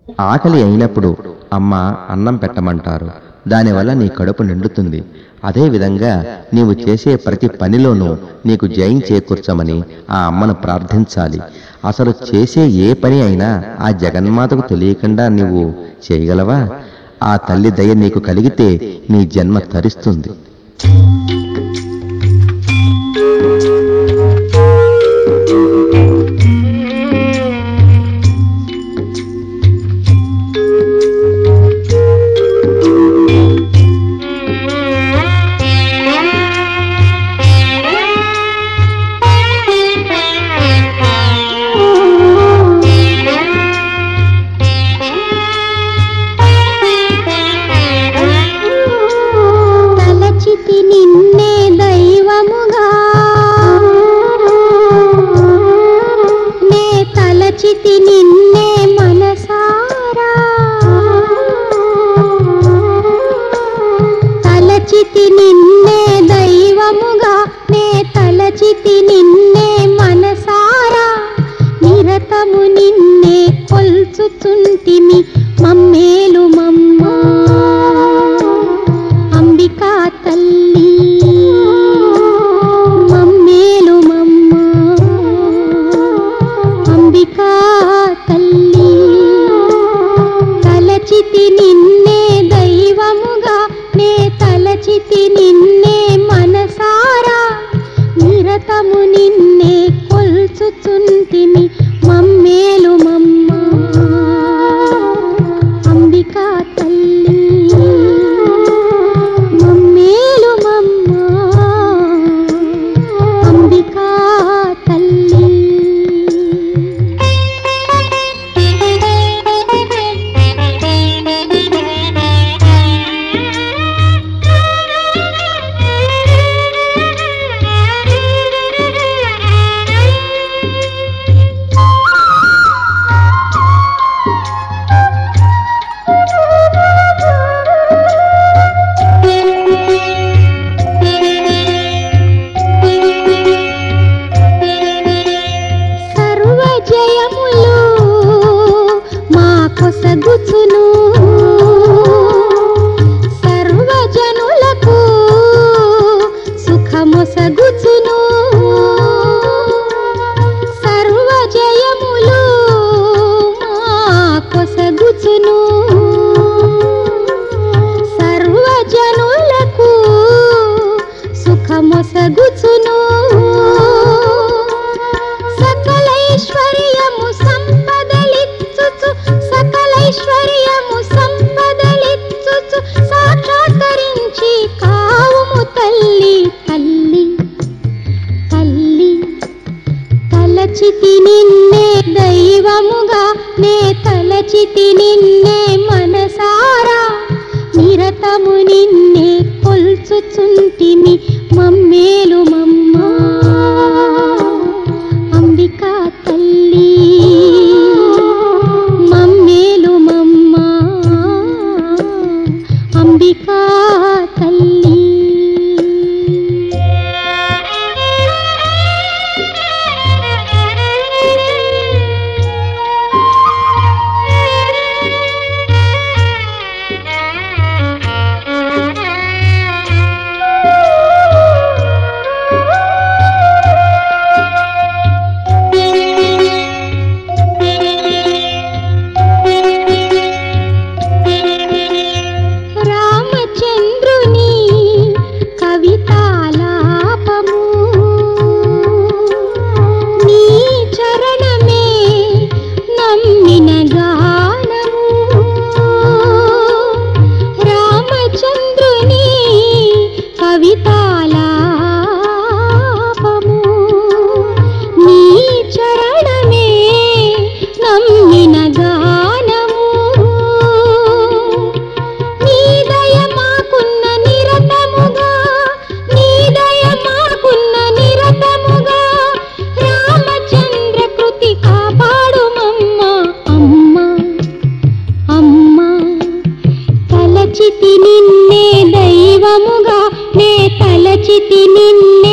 ఆకలి అయినప్పుడు అమ్మ అన్నం పెట్టమంటారు దానివల్ల నీ కడుపు నిండుతుంది అదేవిధంగా నీవు చేసే ప్రతి పనిలోనూ నీకు జయం చేకూర్చమని ఆ అమ్మను ప్రార్థించాలి అసలు చేసే ఏ పని అయినా ఆ జగన్మాతకు తెలియకుండా నీవు చేయగలవా ఆ తల్లి దయ నీకు కలిగితే నీ జన్మ తరిస్తుంది తలచితి నిన్నే దైవముగా నే తలచితి నిన్నే మనసారా తలచితి నిన్నే దైవముగా నే తలచితి నిన్నే మనసారా నిరతము నిన్నే కొల్చుచుంటిమి మమ్మేలు మమ్మా అంబికా తల్లి మమ్మేలు మమ్మ అంబికా తల్లి తలచితి నిన్నే దైవముగా నే తలచితి నిన్నే మనసారా నిరతము నిన్నే కొల్చుచుంటిమి మమ్మేలు మమ్మ అంబికా తల్లి మమ్మేలు మమ్మ అంబికా తల్లి సర్వ జయములు మా కొసగుచును సర్వ జనులకు సుఖమొసగుచును సర్వ జయములు మా కొసగుచును సర్వ జనులకు సుఖమొసగుచును సకలైశ్వర్యము సంపదలిచ్చుచు సకలైశ్వర్యము సంపదలిచ్చుచు సాక్షాత్కరించి కావుము తల్లి తల్లి తల్లి తలచితి నిన్నే దైవముగా నే తలచితి నిన్నే మనసారా నిరతము నిన్నే కొల్చుచుంటిమి మమ్మేలు మమ్మా అంబికా తల్లి మమ్మేలు మమ్మా అంబికా తల్లి రామచంద్రుని కవితాలాపము నీ చరణమే నమ్మిన గానము రామచంద్రుని కవితాలాపము నీ చరణమే నమ్మిన గానము నీ దయ మాకున్న నిరతముగా నీ దయ మాకున్న నిరతముగా రామచంద్ర కృతి కాపాడుమమ్మ అమ్మ అమ్మ తలచితి నిన్నే దైవముగా నే తలచితి నిన్నే